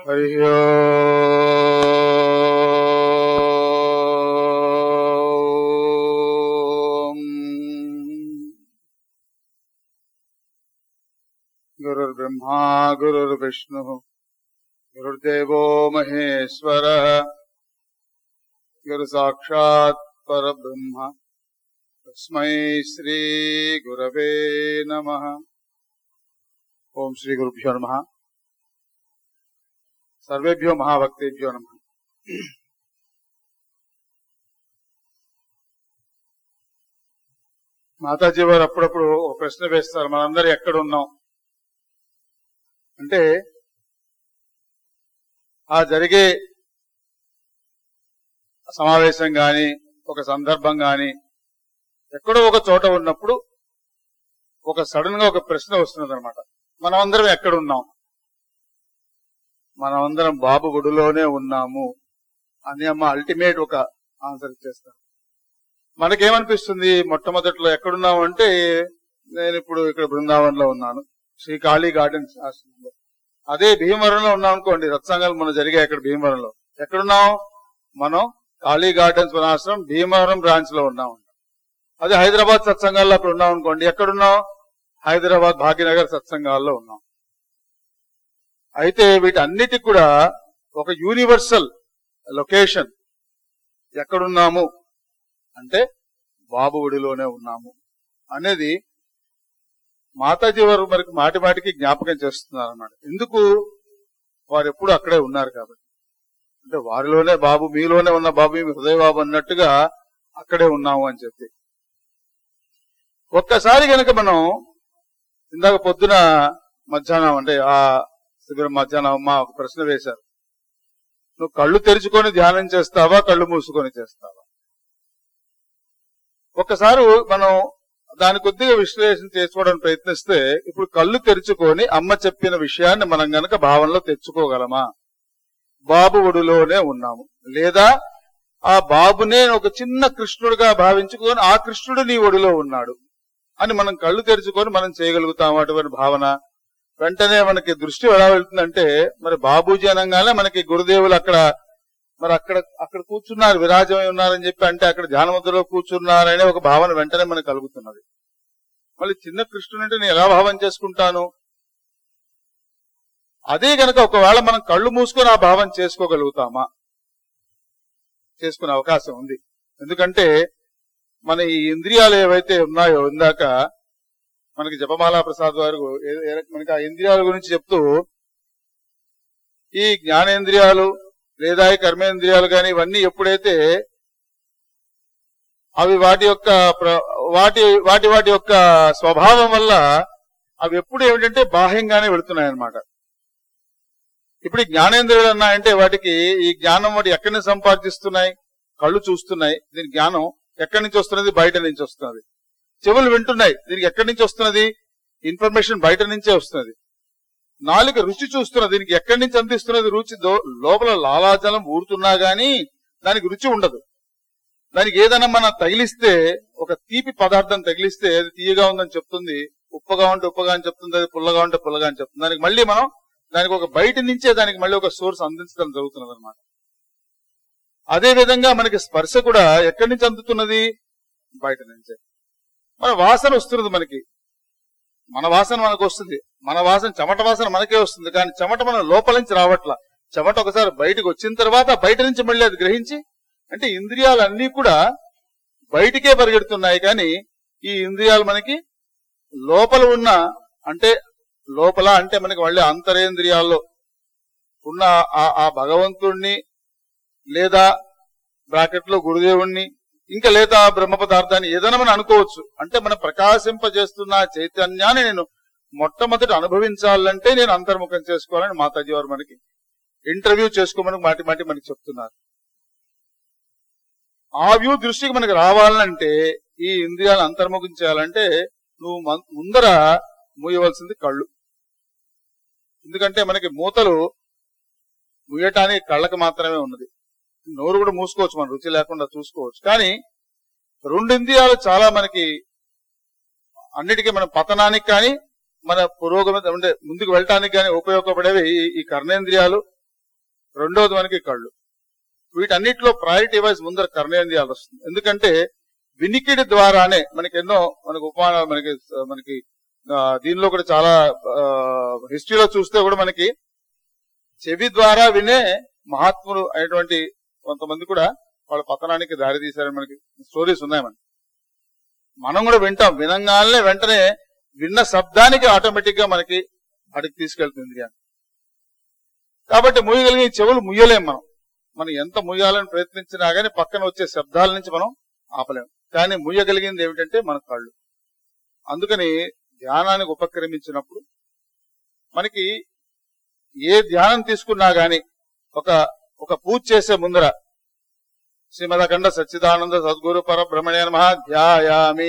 हरि ओम् गुरुर्ब्रह्मा गुरुर्विष्णुः गुरुर्देवो महेश्वरः गुरुसाक्षात् परब्रह्म तस्मै श्रीगुरवे नमः ఓం శ్రీ గురుభ్యో నమ సర్వేభ్యో మహాభక్తేభ్యో నమ మాతాజీ వారు అప్పుడప్పుడు ఒక ప్రశ్న వేస్తారు మనందరూ ఎక్కడ ఉన్నాం అంటే ఆ జరిగే సమావేశం గాని ఒక సందర్భం గాని ఎక్కడో ఒక చోట ఉన్నప్పుడు ఒక సడన్ గా ఒక ప్రశ్న వస్తున్నది అనమాట మనమందరం ఎక్కడ ఉన్నాం మనమందరం బాబు గుడిలోనే ఉన్నాము అని అమ్మ అల్టిమేట్ ఒక ఆన్సర్ ఇచ్చేస్తాం మనకేమనిపిస్తుంది మొట్టమొదట్లో ఎక్కడున్నాము అంటే నేను ఇప్పుడు ఇక్కడ బృందావనంలో ఉన్నాను శ్రీ కాళీ గార్డెన్స్ ఆశ్రమంలో అదే భీమవరంలో ఉన్నాం అనుకోండి సత్సంగాలు మనం జరిగాయి ఇక్కడ భీమవరంలో ఎక్కడున్నాం మనం కాళీ గార్డెన్స్ వనాశ్రమం భీమవరం బ్రాంచ్ లో ఉన్నాం అదే హైదరాబాద్ సత్సంగాల్లో అక్కడ ఉన్నాం అనుకోండి ఎక్కడున్నాం హైదరాబాద్ భాగ్యనగర్ సత్సంగాల్లో ఉన్నాం అయితే వీటన్నిటికి కూడా ఒక యూనివర్సల్ లొకేషన్ ఎక్కడున్నాము అంటే బాబు ఒడిలోనే ఉన్నాము అనేది మాతాజీ వారు మనకి మాటి మాటికి జ్ఞాపకం చేస్తున్నారు అన్నమాట ఎందుకు వారు ఎప్పుడు అక్కడే ఉన్నారు కాబట్టి అంటే వారిలోనే బాబు మీలోనే ఉన్న బాబు మీ హృదయ బాబు అన్నట్టుగా అక్కడే ఉన్నాము అని చెప్పి ఒక్కసారి గనక మనం ఇందాక పొద్దున మధ్యాహ్నం అంటే ఆ శిబిరం మధ్యాహ్నం అమ్మ ఒక ప్రశ్న వేశారు నువ్వు కళ్ళు తెరుచుకొని ధ్యానం చేస్తావా కళ్ళు మూసుకొని చేస్తావా ఒక్కసారి మనం దాని కొద్దిగా విశ్లేషణ చేసుకోవడానికి ప్రయత్నిస్తే ఇప్పుడు కళ్ళు తెరుచుకొని అమ్మ చెప్పిన విషయాన్ని మనం గనక భావనలో తెచ్చుకోగలమా బాబు ఒడిలోనే ఉన్నాము లేదా ఆ బాబునే ఒక చిన్న కృష్ణుడిగా భావించుకొని ఆ కృష్ణుడు నీ ఒడిలో ఉన్నాడు అని మనం కళ్ళు తెరుచుకొని మనం చేయగలుగుతాం అటువంటి భావన వెంటనే మనకి దృష్టి ఎలా వెళ్తుందంటే మరి బాబూజీ అనగానే మనకి గురుదేవులు అక్కడ మరి అక్కడ అక్కడ కూర్చున్నారు విరాజమై ఉన్నారని చెప్పి అంటే అక్కడ ధ్యానముద్రలో కూర్చున్నారనే ఒక భావన వెంటనే మనకు కలుగుతున్నది మళ్ళీ చిన్న కృష్ణుడు అంటే నేను ఎలా భావం చేసుకుంటాను అదే గనక ఒకవేళ మనం కళ్ళు మూసుకొని ఆ భావం చేసుకోగలుగుతామా చేసుకునే అవకాశం ఉంది ఎందుకంటే మన ఈ ఇంద్రియాలు ఏవైతే ఉన్నాయో ఇందాక మనకి జపమాలా ప్రసాద్ వారు ఏ- ఏ- మనకి ఆ ఇంద్రియాల గురించి చెప్తూ ఈ జ్ఞానేంద్రియాలు లేదా ఈ కర్మేంద్రియాలు కానీ ఇవన్నీ ఎప్పుడైతే అవి వాటి యొక్క ప్ర- వాటి వాటి వాటి యొక్క స్వభావం వల్ల అవి ఎప్పుడు ఏమిటంటే బాహ్యంగానే వెళుతున్నాయి అన్నమాట ఇప్పుడు ఈ జ్ఞానేంద్రియాలు అన్నాయంటే వాటికి ఈ జ్ఞానం వాటి ఎక్కడి నుంచి సంపాదిస్తున్నాయి కళ్ళు చూస్తున్నాయి దీని జ్ఞానం ఎక్కడి నుంచి వస్తున్నది బయట నుంచి వస్తున్నది చెవులు వింటున్నాయి దీనికి ఎక్కడి నుంచి వస్తున్నది ఇన్ఫర్మేషన్ బయట నుంచే వస్తున్నది నాలుక రుచి చూస్తున్నది దీనికి ఎక్కడి నుంచి అందిస్తున్నది రుచి దో- లోపల లాలాజలం ఊరుతున్నా గాని దానికి రుచి ఉండదు దానికి ఏదైనా మనం తగిలిస్తే ఒక తీపి పదార్థం తగిలిస్తే అది తీయగా ఉందని చెప్తుంది ఉప్పగా ఉంటే ఉప్పగా అని చెప్తుంది అది పుల్లగా ఉంటే పుల్లగా అని చెప్తుంది దానికి మళ్ళీ మనం దానికి ఒక బయట నుంచే దానికి మళ్ళీ ఒక సోర్స్ అందించడం జరుగుతున్నది అనమాట అదే విధంగా మనకి స్పర్శ కూడా ఎక్కడి నుంచి అందుతున్నది బయట నుంచే మన వాసన వస్తున్నది మనకి మన వాసన మనకు వస్తుంది మన వాసన చెమట వాసన మనకే వస్తుంది కానీ చెమట మన లోపల నుంచి రావట్లా చెమట ఒకసారి బయటకు వచ్చిన తర్వాత బయట నుంచి మళ్ళీ అది గ్రహించి అంటే ఇంద్రియాలన్నీ కూడా బయటికే పరిగెడుతున్నాయి కానీ ఈ ఇంద్రియాలు మనకి లోపల ఉన్న అంటే లోపల అంటే మనకి మళ్ళీ అంతరేంద్రియాల్లో ఉన్న ఆ ఆ భగవంతుణ్ణి లేదా బ్రాకెట్ లో గురుదేవుణ్ణి ఇంకా లేదా బ్రహ్మ పదార్థాన్ని ఏదైనా మనం అనుకోవచ్చు అంటే మనం ప్రకాశింపజేస్తున్న ఆ చైతన్యాన్ని నేను మొట్టమొదటి అనుభవించాలంటే నేను అంతర్ముఖం చేసుకోవాలని మాతాజీ వారు మనకి ఇంటర్వ్యూ చేసుకోమని మాటి మాటి మనకి చెప్తున్నారు ఆ వ్యూ దృష్టికి మనకి రావాలంటే ఈ ఇంద్రియాలు అంతర్ముఖం చేయాలంటే నువ్వు మం- ముందర మూయవలసింది కళ్ళు ఎందుకంటే మనకి మూతలు ముయ్యటానికి కళ్ళకి మాత్రమే ఉన్నది నోరు కూడా మూసుకోవచ్చు మనం రుచి లేకుండా చూసుకోవచ్చు కానీ రెండు ఇంద్రియాలు చాలా మనకి అన్నిటికీ మన పతనానికి కానీ మన పురోగమి అంటే ముందుకు వెళ్ళటానికి కానీ ఉపయోగపడేవి ఈ- ఈ కర్ణేంద్రియాలు రెండోది మనకి కళ్ళు వీటన్నిటిలో ప్రయారిటీ వైజ్ ముందర కర్ణేంద్రియాలు వస్తుంది ఎందుకంటే వినికిడి ద్వారానే మనకి ఎన్నో మనకి ఉపమాన మనకి మనకి ఆ, దీనిలో కూడా చాలా హిస్టరీలో చూస్తే కూడా మనకి చెవి ద్వారా వినే మహాత్ములు అయినటువంటి కొంతమంది కూడా వాళ్ళ పతనానికి దారి తీశారని మనకి స్టోరీస్ ఉన్నాయి మనకి మనం కూడా వింటాం వినంగానే వెంటనే విన్న శబ్దానికి ఆటోమేటిక్ గా మనకి అడిగి తీసుకెళ్తుంది అని కాబట్టి ముయ్యగలిగే చెవులు ముయ్యలేం మనం మనం ఎంత ముయ్యాలని ప్రయత్నించినా గానీ పక్కన వచ్చే శబ్దాల నుంచి మనం ఆపలేం కానీ ముయ్యగలిగింది ఏమిటంటే మన కళ్ళు అందుకని ధ్యానానికి ఉపక్రమించినప్పుడు మనకి ఏ ధ్యానం తీసుకున్నా గాని ఒక ఒక పూజ చేసే ముందర శ్రీమదఖండ సచ్చిదానంద సద్గురు పరబ్రహ్మణ్య నమ ధ్యాయామి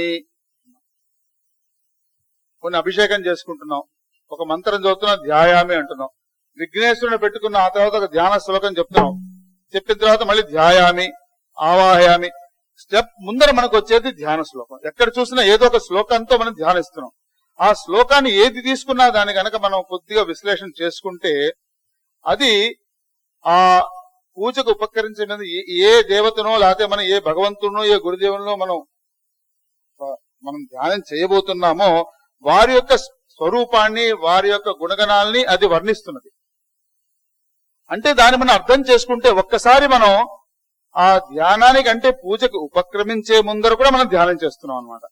కొన్ని అభిషేకం చేసుకుంటున్నాం ఒక మంత్రం చదువుతున్నాం ధ్యాయామి అంటున్నాం విఘ్నేశ్వరుని పెట్టుకున్న ఆ తర్వాత ఒక ధ్యాన శ్లోకం చెప్తున్నాం చెప్పిన తర్వాత మళ్ళీ ధ్యాయామి ఆవాహయామి స్టెప్ ముందర మనకు వచ్చేది ధ్యాన శ్లోకం ఎక్కడ చూసినా ఏదో ఒక శ్లోకంతో మనం ధ్యానిస్తున్నాం ఆ శ్లోకాన్ని ఏది తీసుకున్నా దాన్ని గనక మనం కొద్దిగా విశ్లేషణ చేసుకుంటే అది ఆ పూజకు ఉపకరించే మీద ఏ- ఏ దేవతనో లేకపోతే మనం ఏ భగవంతునో ఏ గురుదేవునో మనం ఆ, మనం ధ్యానం చేయబోతున్నామో వారి యొక్క స్వరూపాన్ని వారి యొక్క గుణగణాలని అది వర్ణిస్తున్నది అంటే దాన్ని మనం అర్థం చేసుకుంటే ఒక్కసారి మనం ఆ ధ్యానానికి అంటే పూజకు ఉపక్రమించే ముందర కూడా మనం ధ్యానం చేస్తున్నాం అన్నమాట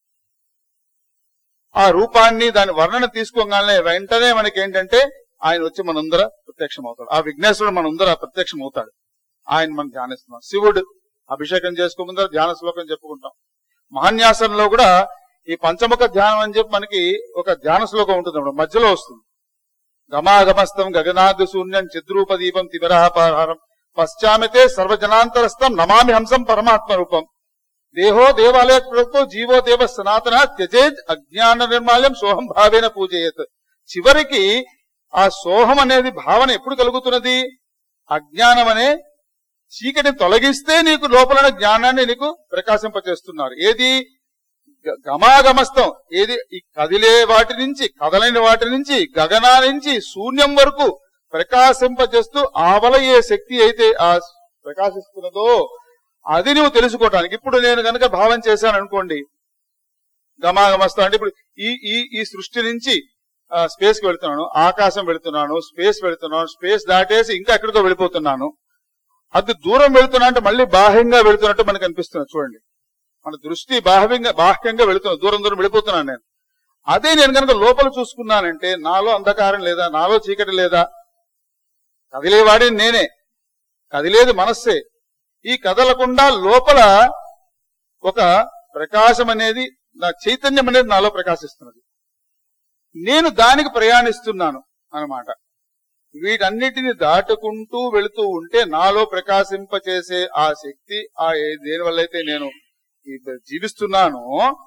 ఆ రూపాన్ని దాని వర్ణన తీసుకోగానే వెంటనే మనకి ఏంటంటే ఆయన వచ్చి మనందర ప్రత్యక్షం అవుతాడు ఆ విఘ్నేశ్వరుడు మనందర ప్రత్యక్షం అవుతాడు ఆయన మనం ధ్యానిస్తున్నాం శివుడు అభిషేకం చేసుకో ముందర ధ్యాన శ్లోకం చెప్పుకుంటాం మహాన్యాసంలో కూడా ఈ పంచముఖ ధ్యానం అని చెప్పి మనకి ఒక ధ్యాన శ్లోకం ఉంటుంది అన్నమాట. మధ్యలో వస్తుంది గమాగమస్తం గగనాది శూన్యం చిద్రూప దీపం తిమిరాపారం పశ్చామితే సర్వజనాంతరస్థం నమామి హంసం పరమాత్మ రూపం దేహో దేవాలయ ప్రభుత్వం జీవో దేవ సనాతన త్యజేజ్ అజ్ఞాన నిర్మాల్యం సోహం భావేన పూజయత్ చివరికి ఆ సోహం అనేది భావన ఎప్పుడు కలుగుతున్నది అజ్ఞానం అనే చీకటిని తొలగిస్తే నీకు లోపల జ్ఞానాన్ని నీకు ప్రకాశింపచేస్తున్నారు ఏది గ- గమాగమస్తం ఏది ఈ కదిలే వాటి నుంచి కదలని వాటి నుంచి గగనా నుంచి శూన్యం వరకు ప్రకాశింపజేస్తూ ఆవలయే శక్తి అయితే ఆ ప్రకాశిస్తున్నదో అది నువ్వు తెలుసుకోవటానికి ఇప్పుడు నేను కనుక భావం చేశాను అనుకోండి గమాగమస్తం అంటే ఇప్పుడు ఈ ఈ ఈ సృష్టి నుంచి స్పేస్ కి వెళ్తున్నాను ఆకాశం వెళుతున్నాను స్పేస్ వెళుతున్నాను స్పేస్ దాటేసి ఇంకా ఎక్కడికో వెళ్ళిపోతున్నాను అది దూరం వెళుతున్నా అంటే మళ్ళీ బాహ్యంగా వెళుతున్నట్టు మనకు అనిపిస్తుంది చూడండి మన దృష్టి బాహ్యంగా బాహ్యంగా వెళుతున్నా దూరం దూరం వెళ్ళిపోతున్నాను నేను అదే నేను కనుక లోపల చూసుకున్నానంటే నాలో అంధకారం లేదా నాలో చీకటి లేదా కదిలేవాడి నేనే కదిలేది మనస్సే ఈ కదలకుండా లోపల ఒక ప్రకాశం అనేది నా చైతన్యం అనేది నాలో ప్రకాశిస్తున్నది నేను దానికి ప్రయాణిస్తున్నాను అన్నమాట వీటన్నిటిని దాటుకుంటూ వెళుతూ ఉంటే నాలో ప్రకాశింపచేసే ఆ శక్తి ఆ ఏ- దేని వల్ల అయితే నేను ఈ జీవిస్తున్నానో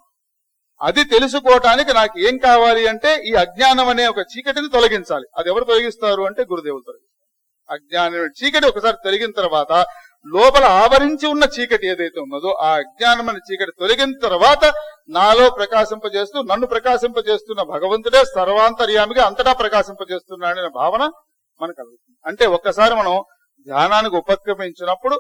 అది తెలుసుకోవటానికి నాకు ఏం కావాలి అంటే ఈ అజ్ఞానం అనే ఒక చీకటిని తొలగించాలి అది ఎవరు తొలగిస్తారు అంటే గురుదేవులు తొలగిస్తారు అజ్ఞానం చీకటి ఒకసారి తొలగిన తర్వాత లోపల ఆవరించి ఉన్న చీకటి ఏదైతే ఉన్నదో ఆ అజ్ఞానం అనే చీకటి తొలగిన తర్వాత నాలో ప్రకాశింపజేస్తూ నన్ను ప్రకాశింపజేస్తున్న భగవంతుడే సర్వాంతర్యామిగా అంతటా ప్రకాశింపజేస్తున్నాడనే భావన మనకు కలుగుతుంది అంటే ఒక్కసారి మనం ధ్యానానికి ఉపక్రమించినప్పుడు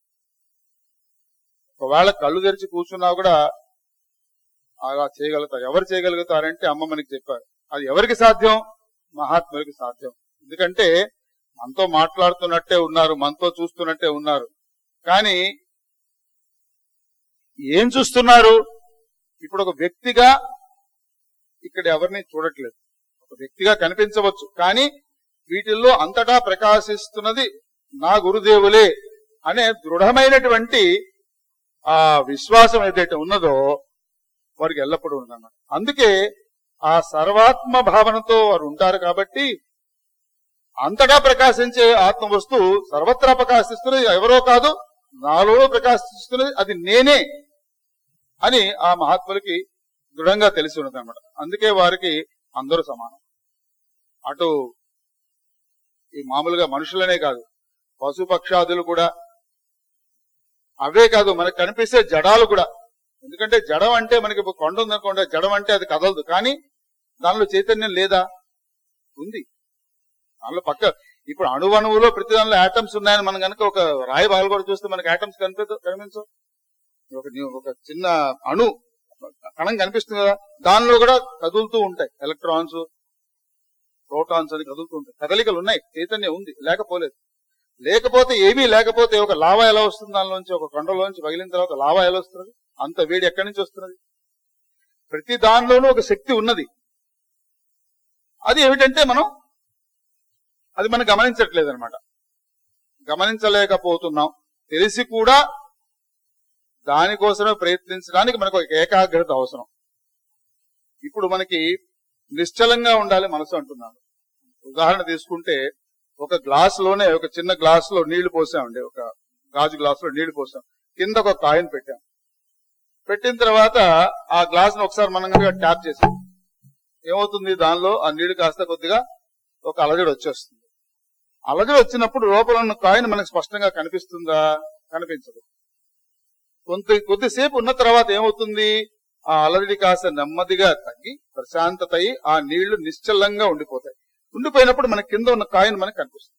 ఒకవేళ కళ్ళు తెరిచి కూర్చున్నా కూడా అలా చేయగలుగుతారు ఎవరు చేయగలుగుతారంటే అమ్మ మనకి చెప్పారు అది ఎవరికి సాధ్యం మహాత్ములకి సాధ్యం ఎందుకంటే మనతో మాట్లాడుతున్నట్టే ఉన్నారు మనతో చూస్తున్నట్టే ఉన్నారు కానీ ఏం చూస్తున్నారు ఇప్పుడు ఒక వ్యక్తిగా ఇక్కడ ఎవరిని చూడట్లేదు ఒక వ్యక్తిగా కనిపించవచ్చు కానీ వీటిల్లో అంతటా ప్రకాశిస్తున్నది నా గురుదేవులే అనే దృఢమైనటువంటి ఆ విశ్వాసం ఏదైతే ఉన్నదో వారికి ఎల్లప్పుడూ ఉందన్నమాట అందుకే ఆ సర్వాత్మ భావనతో వారు ఉంటారు కాబట్టి అంతటా ప్రకాశించే ఆత్మ వస్తువు సర్వత్రా ప్రకాశిస్తున్నది ఎవరో కాదు నాలో ప్రకాశిస్తున్నది అది నేనే అని ఆ మహాత్ములకి దృఢంగా తెలిసి ఉన్నది అనమాట అందుకే వారికి అందరూ సమానం అటు ఈ మామూలుగా మనుషులనే కాదు పశుపక్షాదులు కూడా అవే కాదు మనకు కనిపిస్తే జడాలు కూడా ఎందుకంటే జడం అంటే మనకి ఇప్పుడు కొండ ఉందనుకోండి జడం అంటే అది కదలదు కానీ దానిలో చైతన్యం లేదా ఉంది దానిలో పక్క ఇప్పుడు అణువణువులో ప్రతి దానిలో ఆటమ్స్ ఉన్నాయని మనం కనుక ఒక రాయి బాగా కూడా చూస్తే మనకి ఆటమ్స్ కనిపించ కనిపించవు ఒక ఒక చిన్న అణు కణం కనిపిస్తుంది కదా దానిలో కూడా కదులుతూ ఉంటాయి ఎలక్ట్రాన్స్ ప్రోటాన్స్ అని కదులుతూ ఉంటాయి కదలికలు ఉన్నాయి చైతన్యం ఉంది లేకపోలేదు లేకపోతే ఏమీ లేకపోతే ఒక లావా ఎలా వస్తుంది దానిలోంచి ఒక కొండలోంచి పగిలిన తర్వాత లావా ఎలా వస్తుంది అంత వేడి ఎక్కడి నుంచి వస్తున్నది ప్రతి దానిలోనూ ఒక శక్తి ఉన్నది అది ఏమిటంటే మనం అది మనం గమనించట్లేదు అనమాట గమనించలేకపోతున్నాం తెలిసి కూడా దానికోసమే ప్రయత్నించడానికి మనకు ఒక ఏకాగ్రత అవసరం ఇప్పుడు మనకి నిశ్చలంగా ఉండాలి మనసు అంటున్నాను ఉదాహరణ తీసుకుంటే ఒక గ్లాస్ లోనే ఒక చిన్న గ్లాస్ లో నీళ్లు పోసామండి ఒక గాజు గ్లాస్ లో నీళ్లు పోసాం కింద ఒక కాయిన్ పెట్టాం పెట్టిన తర్వాత ఆ గ్లాస్ ను ఒకసారి మనం కనుక ట్యాప్ చేసాం ఏమవుతుంది దానిలో ఆ నీళ్లు కాస్త కొద్దిగా ఒక అలజడి వచ్చేస్తుంది అలజడి వచ్చినప్పుడు లోపల ఉన్న కాయిన్ మనకు స్పష్టంగా కనిపిస్తుందా కనిపించదు కొంత కొద్దిసేపు ఉన్న తర్వాత ఏమవుతుంది ఆ అలజడి కాస్త నెమ్మదిగా తగ్గి ప్రశాంతత అయి ఆ నీళ్లు నిశ్చలంగా ఉండిపోతాయి ఉండిపోయినప్పుడు మన కింద ఉన్న కాయిన్ మనకు కనిపిస్తుంది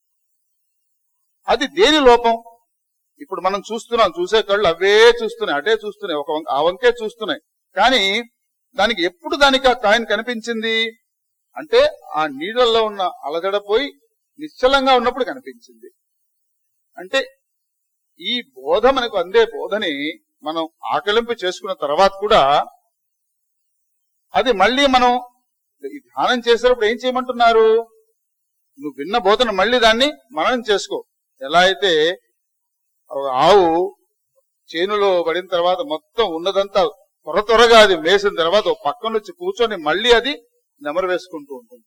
అది దేని లోపం ఇప్పుడు మనం చూస్తున్నాం చూసే కళ్ళు అవే చూస్తున్నాయి అటే చూస్తున్నాయి ఒక వం- ఆ వంకే చూస్తున్నాయి కానీ దానికి ఎప్పుడు దానికి ఆ కాయిన్ కనిపించింది అంటే ఆ నీళ్ళల్లో ఉన్న అలజడ పోయి నిశ్చలంగా ఉన్నప్పుడు కనిపించింది అంటే ఈ బోధ మనకు అందే బోధని మనం ఆకలింపు చేసుకున్న తర్వాత కూడా అది మళ్ళీ మనం ఈ ధ్యానం చేసేటప్పుడు ఏం చేయమంటున్నారు నువ్వు విన్న బోధన మళ్ళీ దాన్ని మననం చేసుకో ఎలా అయితే ఒక ఆవు చేనులో పడిన తర్వాత మొత్తం ఉన్నదంతా త్వర త్వరగా అది వేసిన తర్వాత ఒక పక్కన వచ్చి కూర్చొని మళ్ళీ అది నెమరు వేసుకుంటూ ఉంటుంది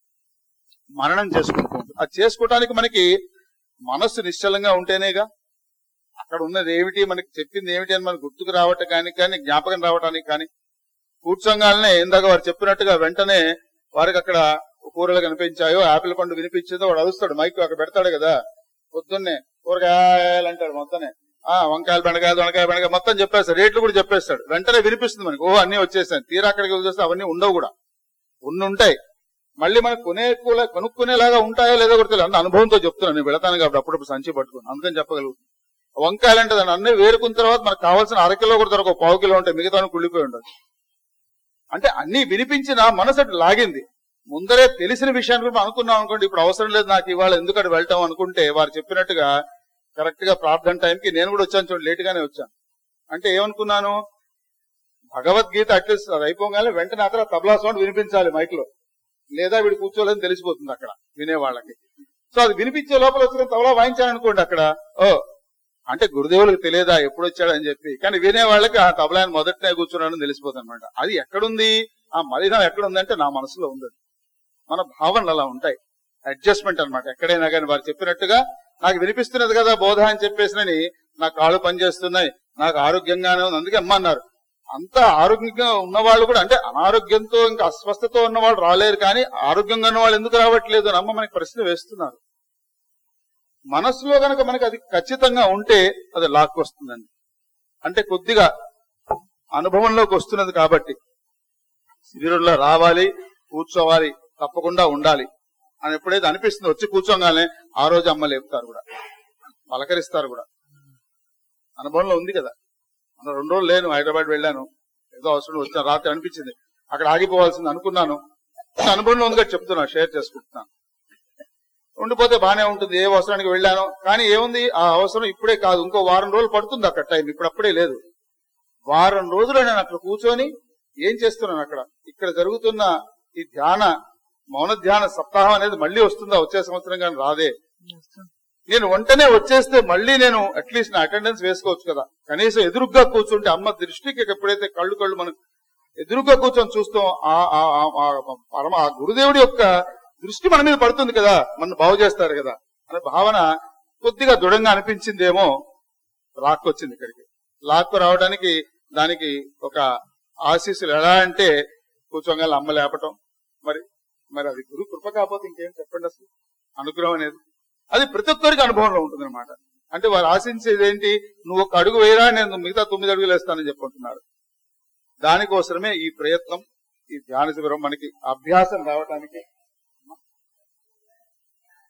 మననం చేసుకుంటూ ఉంటుంది అది చేసుకోవటానికి మనకి మనస్సు నిశ్చలంగా ఉంటేనేగా అక్కడ ఉన్నది ఏమిటి మనకి చెప్పింది ఏమిటి అని మనకు గుర్తుకు రావటానికి కానీ జ్ఞాపకం రావటానికి కానీ కూర్చోగానే ఇందాక వారు చెప్పినట్టుగా వెంటనే వారికి అక్కడ కూరలు కనిపించాయో ఆపిల్ పండు వినిపించిందో వాడు అరుస్తాడు మైక్ అక్కడ పెడతాడు కదా పొద్దున్నే కూరగాయలు అంటాడు మొత్తనే ఆ వంకాయలు బెండకాయలు దొండకాయ బెండకాయ మొత్తం చెప్పేస్తాడు రేట్లు కూడా చెప్పేస్తాడు వెంటనే వినిపిస్తుంది మనకి ఓ అన్ని వచ్చేసాయి తీరా అక్కడికి వచ్చేస్తే అవన్నీ ఉండవు కూడా ఉన్ని ఉంటాయి మళ్ళీ మనకు కొనే కూల కొనుక్కునేలాగా ఉంటాయో లేదో కూడా తెలియదు అన్న అనుభవంతో చెప్తున్నాను నేను వెళతాను కాబట్టి అప్పుడప్పుడు సంచి పట్టుకుని అందుకని చెప్పగలుగుతాను వంకాయలు అంటే దాన్ని అన్ని వేరుకున్న తర్వాత మనకు కావాల్సిన అరకిలో కూడా దొరక పావు కిలో ఉంటాయి మిగతా కుళ్ళిపోయి ఉండదు అంటే అన్ని వినిపించిన మనసు అటు లాగింది ముందరే తెలిసిన విషయాన్ని కూడా మనం అనుకున్నాం అనుకోండి ఇప్పుడు అవసరం లేదు నాకు ఇవాళ ఎందుకు అటు వెళ్తాం అనుకుంటే వారు చెప్పినట్టుగా కరెక్ట్ గా ప్రార్థన టైంకి నేను కూడా వచ్చాను చూడండి లేట్ గానే వచ్చాను అంటే ఏమనుకున్నాను భగవద్గీత అట్లీస్ట్ అది అయిపోగానే వెంటనే అక్కడ తబలా సౌండ్ వినిపించాలి మైక్ లో లేదా వీడు కూర్చోలేదని తెలిసిపోతుంది అక్కడ వినేవాళ్ళకి సో అది వినిపించే లోపల వచ్చిన తబలా వాయించాను అనుకోండి అక్కడ ఓ అంటే గురుదేవులకు తెలియదా ఎప్పుడు వచ్చాడని చెప్పి కానీ వినే వాళ్ళకి ఆ తబలాన్ని మొదటనే కూర్చున్నాడని తెలిసిపోతుంది అనమాట అది ఎక్కడుంది ఆ మలినం ఎక్కడుంది అంటే నా మనసులో ఉంది అది. మన భావనలు అలా ఉంటాయి అడ్జస్ట్మెంట్ అన్నమాట ఎక్కడైనా కానీ వారు చెప్పినట్టుగా నాకు వినిపిస్తున్నది కదా బోధ అని చెప్పేసినని నా కాళ్ళు పనిచేస్తున్నాయి నాకు ఆరోగ్యంగానే ఉంది అందుకే అమ్మ అన్నారు అంత ఆరోగ్యంగా ఉన్న వాళ్ళు కూడా అంటే అనారోగ్యంతో ఇంకా అస్వస్థతో ఉన్న వాళ్ళు రాలేరు కానీ ఆరోగ్యంగా ఉన్న వాళ్ళు ఎందుకు రావట్లేదు అని అమ్మ మనకి ప్రశ్న వేస్తున్నారు మనసులో గనక మనకి అది ఖచ్చితంగా ఉంటే అది లాక్కొస్తుందండి అంటే కొద్దిగా అనుభవంలోకి వస్తున్నది కాబట్టి శిబిరంలో రావాలి కూర్చోవాలి తప్పకుండా ఉండాలి అని ఎప్పుడైతే అనిపిస్తుంది వచ్చి కూర్చోగానే ఆ రోజు అమ్మ లేపుతారు కూడా పలకరిస్తారు కూడా అనుభవంలో ఉంది కదా మన రెండు రోజులు లేను హైదరాబాద్ వెళ్ళాను ఏదో అవసరం వచ్చాను రాత్రి అనిపించింది అక్కడ ఆగిపోవాల్సింది అనుకున్నాను అనుభవంలో ఉంది కాబట్టి చెప్తున్నా షేర్ చేసుకుంటున్నాను ఉండిపోతే బానే ఉంటుంది ఏ అవసరానికి వెళ్ళాను కానీ ఏముంది ఆ అవసరం ఇప్పుడే కాదు ఇంకో వారం రోజులు పడుతుంది అక్కడ టైం ఇప్పుడు అప్పుడే లేదు వారం రోజులు నేను అక్కడ కూర్చొని ఏం చేస్తున్నాను అక్కడ ఇక్కడ జరుగుతున్న ఈ ధ్యాన మౌన ధ్యాన సప్తాహం అనేది మళ్ళీ వస్తుందా వచ్చే సంవత్సరం కానీ రాదే నేను వెంటనే వచ్చేస్తే మళ్ళీ నేను అట్లీస్ట్ నా అటెండెన్స్ వేసుకోవచ్చు కదా కనీసం ఎదురుగ్గా కూర్చుంటే అమ్మ దృష్టికి ఎప్పుడైతే కళ్ళు కళ్ళు మనం ఎదురుగా కూర్చొని చూస్తాం ఆ ఆ- ఆ- ఆ పరమ ఆ గురుదేవుడి యొక్క దృష్టి మన మీద పడుతుంది కదా మన బాగు చేస్తారు కదా అనే భావన కొద్దిగా దృఢంగా అనిపించిందేమో లాక్కొచ్చింది ఇక్కడికి లాక్కు రావడానికి దానికి ఒక ఆశీస్సులు ఎలా అంటే కూర్చోగానే అమ్మ లేపటం మరి మరి అది గురు కృప కాకపోతే ఇంకేం చెప్పండి అసలు అనుగ్రహం అనేది అది ప్రతి ఒక్కరికి అనుభవంలో ఉంటుంది అనమాట అంటే వారు ఆశించేది ఏంటి నువ్వు ఒక అడుగు వేయరా నేను మిగతా తొమ్మిది అడుగులు వేస్తానని చెప్పుకుంటున్నారు దానికోసమే ఈ ప్రయత్నం ఈ ధ్యాన శిబిరం మనకి అభ్యాసం రావడానికి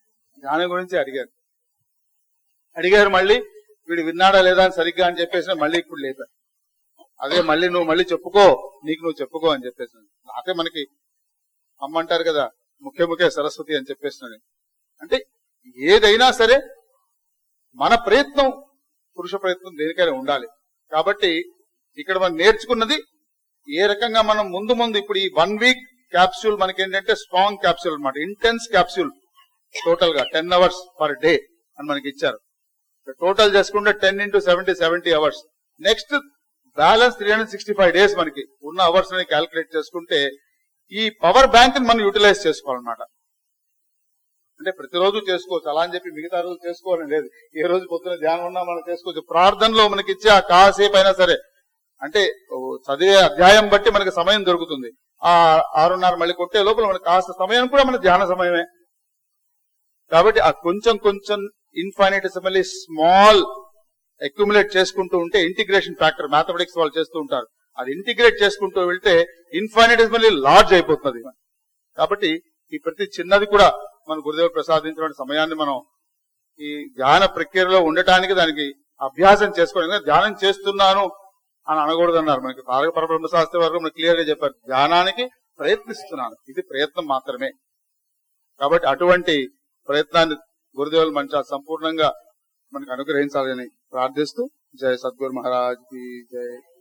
ధ్యానం గురించి అడిగారు అడిగారు మళ్ళీ వీడు విన్నాడా లేదా అని సరిగ్గా అని చెప్పేసి మళ్ళీ ఇప్పుడు లేపారు అదే మళ్ళీ నువ్వు మళ్ళీ చెప్పుకో నీకు నువ్వు చెప్పుకో అని చెప్పేసి నాకే మనకి అమ్మ అంటారు కదా ముఖ్య ముఖ్య సరస్వతి అని చెప్పేసినాడు అంటే ఏదైనా సరే మన ప్రయత్నం పురుష ప్రయత్నం దేనికైనా ఉండాలి కాబట్టి ఇక్కడ మనం నేర్చుకున్నది ఏ రకంగా మనం ముందు ముందు ఇప్పుడు ఈ వన్ వీక్ క్యాప్సూల్ మనకి ఏంటంటే స్ట్రాంగ్ క్యాప్సూల్ అన్నమాట ఇంటెన్స్ క్యాప్సూల్ టోటల్ గా టెన్ అవర్స్ పర్ డే అని మనకి ఇచ్చారు టోటల్ చేసుకుంటే ten into seventy seventy hours next balance three hundred sixty five days మనకి ఉన్న అవర్స్ ని క్యాల్కులేట్ చేసుకుంటే ఈ పవర్ బ్యాంక్ ని మనం యూటిలైజ్ చేసుకోవాలన్నమాట అంటే ప్రతిరోజు చేసుకోవచ్చు అలా అని చెప్పి మిగతా రోజు చేసుకోవాలని లేదు ఏ రోజు పొద్దున ధ్యానం ఉన్నా మనం చేసుకోవచ్చు ప్రార్థనలో మనకి ఇచ్చే ఆ కాసేపు అయినా సరే అంటే ఓ చదివే అధ్యాయం బట్టి మనకి సమయం దొరుకుతుంది ఆ ఆరున్నర మళ్ళీ కొట్టే లోపల మనకి కాస్త సమయం కూడా మన ధ్యాన సమయమే కాబట్టి ఆ కొంచెం కొంచెం ఇన్ఫైనైటిసిమల్లీ స్మాల్ అక్యుములేట్ చేసుకుంటూ ఉంటే ఇంటిగ్రేషన్ ఫ్యాక్టర్ మ్యాథమెటిక్స్ వాళ్ళు చేస్తూ ఉంటారు అది ఇంటిగ్రేట్ చేసుకుంటూ వెళ్తే ఇన్ఫైనైటిసిమల్లీ లార్జ్ అయిపోతుంది కాబట్టి ఈ ప్రతి చిన్నది కూడా మన గురుదేవుడు ప్రసాదించిన సమయాన్ని మనం ఈ ధ్యాన ప్రక్రియలో ఉండటానికి దానికి అభ్యాసం చేసుకోవడం ఎందుకంటే ధ్యానం చేస్తున్నాను అని అనకూడదు అన్నారు మనకి తారక పరబ్రహ్మ శాస్త్రి వరకు మనకి క్లియర్ గా చెప్పారు ధ్యానానికి ప్రయత్నిస్తున్నాను ఇది ప్రయత్నం మాత్రమే కాబట్టి అటువంటి ప్రయత్నాన్ని గురుదేవులు మంచి సంపూర్ణంగా మనకు అనుగ్రహించాలని ప్రార్థిస్తూ జయ సద్గురు మహారాజ్ కి జయ